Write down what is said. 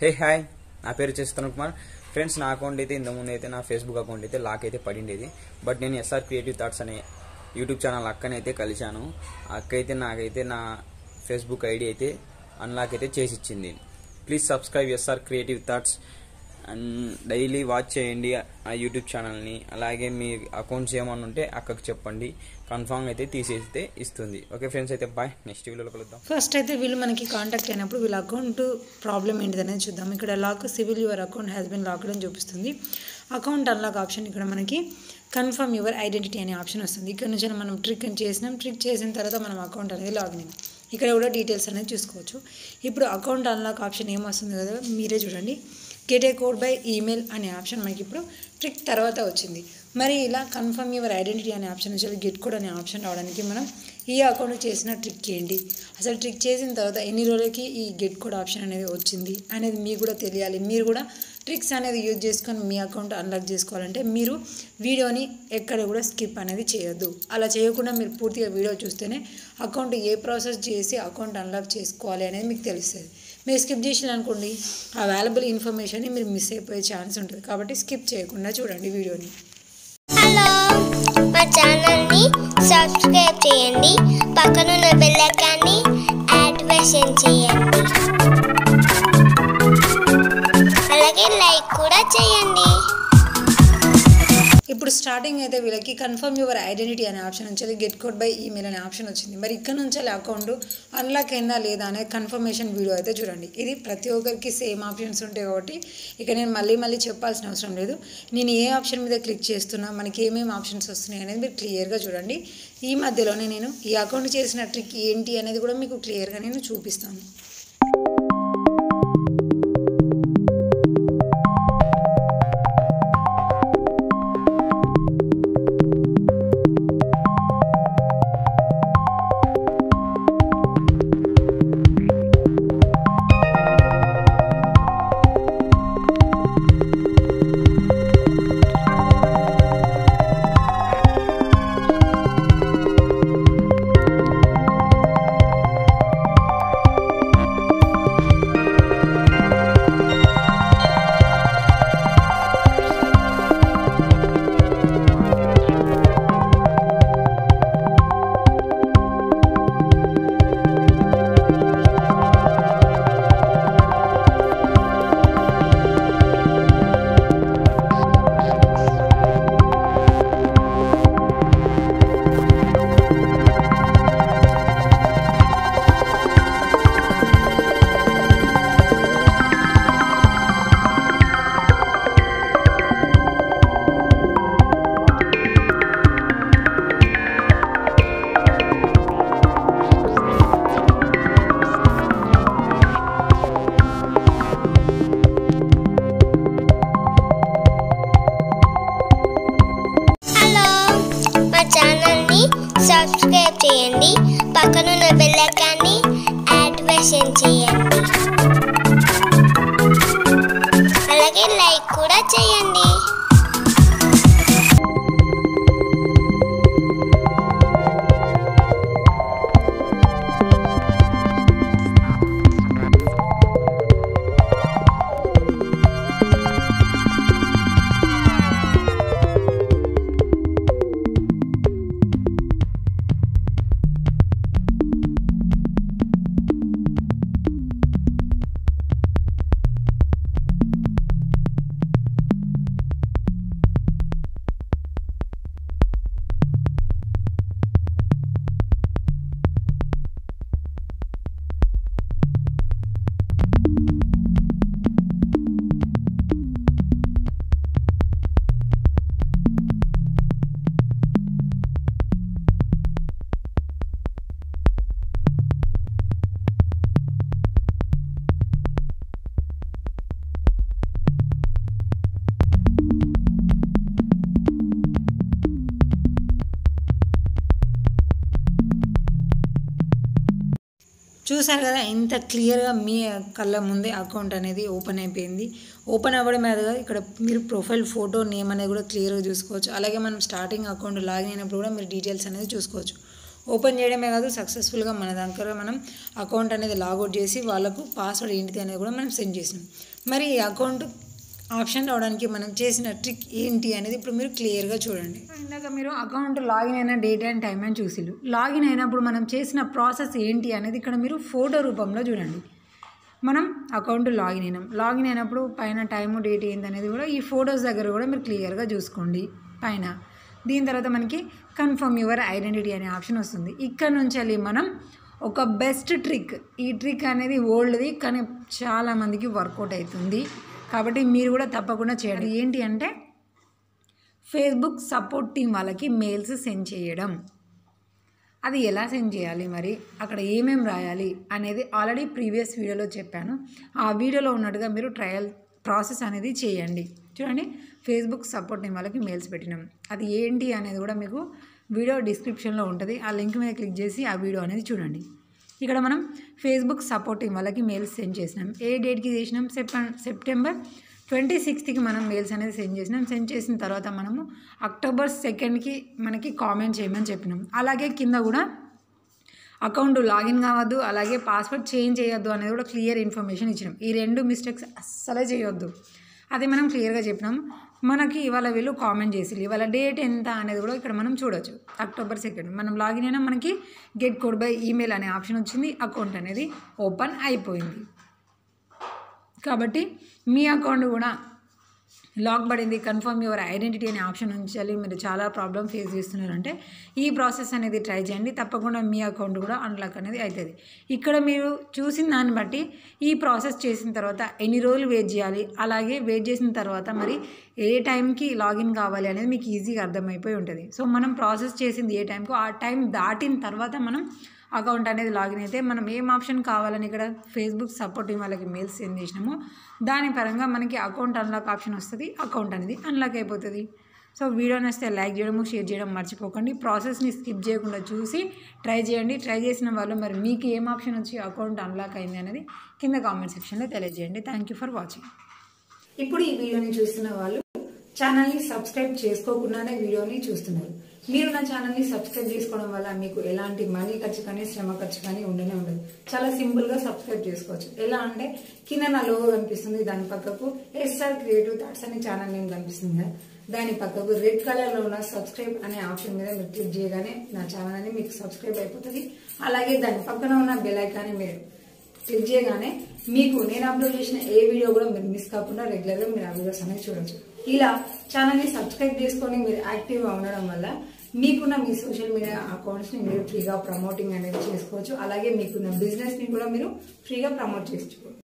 hey hi నా పేరు చేస్తాను కుమార్ ఫ్రెండ్స్ నా అకౌంట్ అయితే ఇంతకుముందు అయితే నా ఫేస్బుక్ అకౌంట్ అయితే లాక్ అయితే పడిండేది బట్ నేను ఎస్ఆర్ క్రియేటివ్ థాట్స్ అనే యూట్యూబ్ ఛానల్ అక్కనైతే కలిశాను ఆ అక్క అయితే నాకైతే నా ఫేస్బుక్ ఐడి అయితే అన్లాక్ అయితే చేసి ఇచ్చింది please subscribe S R creative thoughts and daily watch చేయండి ఆ యూట్యూబ్ ఛానల్ని అలాగే మీ అకౌంట్స్ ఏమన్నా ఉంటే అక్కకు చెప్పండి కన్ఫామ్ అయితే తీసేస్తే ఇస్తుంది ఓకే ఫ్రెండ్స్ అయితే బాయ్ నెక్స్ట్ వీడియోలో కలుద్దాం ఫస్ట్ అయితే వీళ్ళు మనకి కాంటాక్ట్ అయినప్పుడు వీళ్ళ అకౌంట్ ప్రాబ్లం ఏంటిదనేది చూద్దాం ఇక్కడ lock civil your account has been locked అని చూపిస్తుంది అకౌంట్ అన్లాక్ ఆప్షన్ ఇక్కడ మనకి కన్ఫర్మ్ యువర్ ఐడెంటిటీ అనే ఆప్షన్ వస్తుంది ఇక్కడ నుంచి మనం ట్రిక్ అని చేసినాం ట్రిక్ చేసిన తర్వాత మనం అకౌంట్ అనేది లాగిన్ అయింది ఇక్కడ కూడా డీటెయిల్స్ అనేది చూసుకోవచ్చు ఇప్పుడు అకౌంట్ అన్లాక్ ఆప్షన్ ఏమొస్తుంది కదా మీరే చూడండి get a code by email అనే ఆప్షన్ మనకి ఇప్పుడు ట్రిక్ తర్వాత వచ్చింది మరి ఇలా కన్ఫర్మ్ యువర్ ఐడెంటిటీ అనే ఆప్షన్ నుంచి గెట్ కోడ్ అనే ఆప్షన్ రావడానికి మనం ఈ అకౌంట్ చేసిన ట్రిక్ ఏంటి అసలు ట్రిక్ చేసిన తర్వాత ఎన్ని రోజులకి ఈ గెట్ కోడ్ ఆప్షన్ అనేది వచ్చింది అనేది మీకు కూడా తెలియాలి మీరు కూడా ట్రిక్స్ అనేది యూజ్ చేసుకొని మీ అకౌంట్ అన్లాక్ చేసుకోవాలంటే మీరు వీడియోని ఎక్కడ కూడా స్కిప్ అనేది చేయొద్దు అలా చేయకుండా మీరు పూర్తిగా వీడియో చూస్తేనే అకౌంట్ ఏ ప్రాసెస్ చేసి అకౌంట్ అన్లాక్ చేసుకోవాలి అనేది మీకు తెలుస్తుంది మీరు స్కిప్ చేసిన అనుకోండి ఆ వాల్యుబుల్ ఇన్ఫర్మేషన్ని మీరు మిస్ అయిపోయే ఛాన్స్ ఉంటుంది కాబట్టి స్కిప్ చేయకుండా చూడండి వీడియోని హలో మా ఛానల్ని సబ్స్క్రైబ్ చేయండి పక్కనున్న బెల్ ఐకాన్ని యాక్టివేషన్ చేయండి అలాగే లైక్ కూడా చేయండి ఇప్పుడు స్టార్టింగ్ అయితే వీళ్ళకి కన్ఫర్మ్ యువర్ ఐడెంటిటీ అనే ఆప్షన్ నుంచి గెట్ కోడ్ బై ఈమెయిల్ అనే ఆప్షన్ వచ్చింది మరి ఇక్కడ నుంచి అకౌంట్ అన్లాక్ అయిందా లేదా అనే కన్ఫర్మేషన్ వీడియో అయితే చూడండి ఇది ప్రతి ఒక్కరికి సేమ్ ఆప్షన్స్ ఉంటాయి కాబట్టి ఇక నేను మళ్ళీ మళ్ళీ చెప్పాల్సిన అవసరం లేదు నేను ఏ ఆప్షన్ మీద క్లిక్ చేస్తున్నా మనకి ఏమేమి ఆప్షన్స్ వస్తున్నాయి అనేది మీరు క్లియర్గా చూడండి ఈ మధ్యలోనే నేను ఈ అకౌంట్ చేసిన ట్రిక్ ఏంటి అనేది కూడా మీకు క్లియర్గా నేను చూపిస్తాను హలో మా ఛానల్ని సబ్స్క్రైబ్ చేయండి పక్కనున్న బెల్ ఐకాన్ని యాక్టివేషన్ చేయండి అలాగే లైక్ కూడా చేయండి చూసారు కదా ఎంత క్లియర్గా మీ కళ్ళ ముందే అకౌంట్ అనేది ఓపెన్ అయిపోయింది ఓపెన్ అవ్వడం మీద ఇక్కడ మీరు ప్రొఫైల్ ఫోటో నేమ్ అనేది కూడా క్లియర్గా చూసుకోవచ్చు అలాగే మనం స్టార్టింగ్ అకౌంట్ లాగిన్ అయినప్పుడు కూడా మీరు డీటెయిల్స్ అనేది చూసుకోవచ్చు ఓపెన్ చేయడమే కాదు సక్సెస్ఫుల్గా మన దగ్గర మనం అకౌంట్ అనేది లాగౌట్ చేసి వాళ్ళకు పాస్వర్డ్ ఏంటిది అనేది కూడా మనం సెండ్ చేసినాం మరి ఈ అకౌంట్ ఆప్షన్ రావడానికి మనం చేసిన ట్రిక్ ఏంటి అనేది ఇప్పుడు మీరు క్లియర్గా చూడండి ఇందాక మీరు అకౌంట్ లాగిన్ అయిన డేట్ అండ్ టైం అని చూసిరు లాగిన్ అయినప్పుడు మనం చేసిన ప్రాసెస్ ఏంటి అనేది ఇక్కడ మీరు ఫోటో రూపంలో చూడండి మనం అకౌంట్ లాగిన్ అయినాం లాగిన్ అయినప్పుడు పైన టైము డేట్ ఏంటి అనేది కూడా ఈ ఫొటోస్ దగ్గర కూడా మీరు క్లియర్గా చూసుకోండి పైన దీని తర్వాత మనకి కన్ఫర్మ్ యువర్ ఐడెంటిటీ అనే ఆప్షన్ వస్తుంది ఇక్కడ నుంచి వెళ్ళి మనం ఒక బెస్ట్ ట్రిక్ ఈ ట్రిక్ అనేది ఓల్డ్ది కానీ చాలామందికి వర్కౌట్ అవుతుంది కాబట్టి మీరు కూడా తప్పకుండా చేయండి ఏంటి అంటే ఫేస్బుక్ సపోర్ట్ టీం వాళ్ళకి మెయిల్స్ సెండ్ చేయడం అది ఎలా సెండ్ చేయాలి మరి అక్కడ ఏమేమి రాయాలి అనేది ఆల్రెడీ ప్రీవియస్ వీడియోలో చెప్పాను ఆ వీడియోలో ఉన్నట్టుగా మీరు ట్రయల్ ప్రాసెస్ అనేది చేయండి చూడండి ఫేస్బుక్ సపోర్ట్ టీం వాళ్ళకి మెయిల్స్ పెట్టినాం అది ఏంటి అనేది కూడా మీకు వీడియో డిస్క్రిప్షన్లో ఉంటుంది ఆ లింక్ మీద క్లిక్ చేసి ఆ వీడియో అనేది చూడండి ఇక్కడ మనం ఫేస్బుక్ సపోర్ట్ టీం వాళ్ళకి మెయిల్స్ సెండ్ చేసినాం ఏ డేట్కి చేసినాం సెప్టెంబర్ సెప్టెంబర్ ట్వంటీ సిక్స్త్కి మనం మెయిల్స్ అనేది సెండ్ చేసినాం సెండ్ చేసిన తర్వాత మనము అక్టోబర్ సెకండ్కి మనకి కామెంట్ చేయమని చెప్పినాం అలాగే కింద కూడా అకౌంట్ లాగిన్ కావద్దు అలాగే పాస్వర్డ్ చేంజ్ చేయొద్దు అనేది కూడా క్లియర్ ఇన్ఫర్మేషన్ ఇచ్చినాం ఈ రెండు మిస్టేక్స్ అస్సలే చేయొద్దు అది మనం క్లియర్గా చెప్పినాం మనకి ఇవాళ వీళ్ళు కామెంట్ చేసి ఇవాళ డేట్ ఎంత అనేది కూడా ఇక్కడ మనం చూడొచ్చు అక్టోబర్ సెకండ్ మనం లాగిన్ అయినా మనకి గెట్ కోడ్ బై ఈమెయిల్ అనే ఆప్షన్ వచ్చింది అకౌంట్ అనేది ఓపెన్ అయిపోయింది కాబట్టి మీ అకౌంట్ కూడా లాక్ పడింది కన్ఫర్మ్ యువర్ ఐడెంటిటీ అనే ఆప్షన్ ఉంచాలి మీరు చాలా ప్రాబ్లమ్ ఫేస్ చేస్తున్నారంటే ఈ ప్రాసెస్ అనేది ట్రై చేయండి తప్పకుండా మీ అకౌంట్ కూడా అన్లాక్ అనేది అవుతుంది ఇక్కడ మీరు చూసిన దాన్ని బట్టి ఈ ప్రాసెస్ చేసిన తర్వాత ఎన్ని రోజులు వెయిట్ చేయాలి అలాగే వెయిట్ చేసిన తర్వాత మరి ఏ టైంకి లాగిన్ కావాలి అనేది మీకు ఈజీగా అర్థమైపోయి ఉంటుంది సో మనం ప్రాసెస్ చేసింది ఏ టైంకో ఆ టైం దాటిన తర్వాత మనం అకౌంట్ అనేది లాగిన్ అయితే మనం ఏం ఆప్షన్ కావాలని ఇక్కడ ఫేస్బుక్ సపోర్ట్ వాళ్ళకి మెయిల్స్ సెండ్ చేసినామో దాని పరంగా మనకి అకౌంట్ అన్లాక్ ఆప్షన్ వస్తుంది అకౌంట్ అనేది అన్లాక్ అయిపోతుంది సో వీడియో నచ్చితే లైక్ చేయడము షేర్ చేయడం మర్చిపోకండి ప్రాసెస్ని స్కిప్ చేయకుండా చూసి ట్రై చేయండి ట్రై చేసిన వాళ్ళు మరి మీకు ఏం ఆప్షన్ వచ్చి అకౌంట్ అన్లాక్ అయింది అనేది కింద కామెంట్ సెక్షన్లో తెలియజేయండి థ్యాంక్ యూ ఫర్ వాచింగ్ ఇప్పుడు ఈ వీడియోని చూస్తున్న వాళ్ళు ఛానల్ని సబ్స్క్రైబ్ చేసుకోకుండానే వీడియోని చూస్తున్నారు మీరు నా ఛానల్ని సబ్స్క్రైబ్ చేసుకోవడం వల్ల మీకు ఎలాంటి మనీ ఖర్చు కానీ శ్రమ ఖర్చు కానీ ఉండనే ఉండదు చాలా సింపుల్ గా సబ్స్క్రైబ్ చేసుకోవచ్చు ఎలా అంటే కింద నా లోగో కనిపిస్తుంది దాని పక్కకు ఎస్ఆర్ క్రియేటివ్ థాట్స్ అనే ఛానల్ నేమ్ కనిపిస్తుంది కదా దాని పక్కకు రెడ్ కలర్ లో ఉన్న సబ్స్క్రైబ్ అనే ఆప్షన్ మీద మీరు క్లిక్ చేయగానే నా ఛానల్ అనేది మీకు సబ్స్క్రైబ్ అయిపోతుంది అలాగే దాని పక్కన ఉన్న బెల్ ఐకాన్ని మీరు క్లిక్ చేయగానే మీకు నేను అప్లోడ్ చేసిన ఏ వీడియో కూడా మీరు మిస్ కాకుండా రెగ్యులర్ గా మీరు ఆ వీడియోస్ అనేది చూడొచ్చు ఇలా ఛానల్ ని సబ్స్క్రైబ్ చేసుకొని మీరు యాక్టివ్ గా ఉండడం వల్ల మీకున్న మీ సోషల్ మీడియా అకౌంట్స్ ని మీరు ఫ్రీగా ప్రమోటింగ్ అనేది చేసుకోవచ్చు అలాగే మీకున్న బిజినెస్ ని కూడా మీరు ఫ్రీగా ప్రమోట్ చేసుకోవచ్చు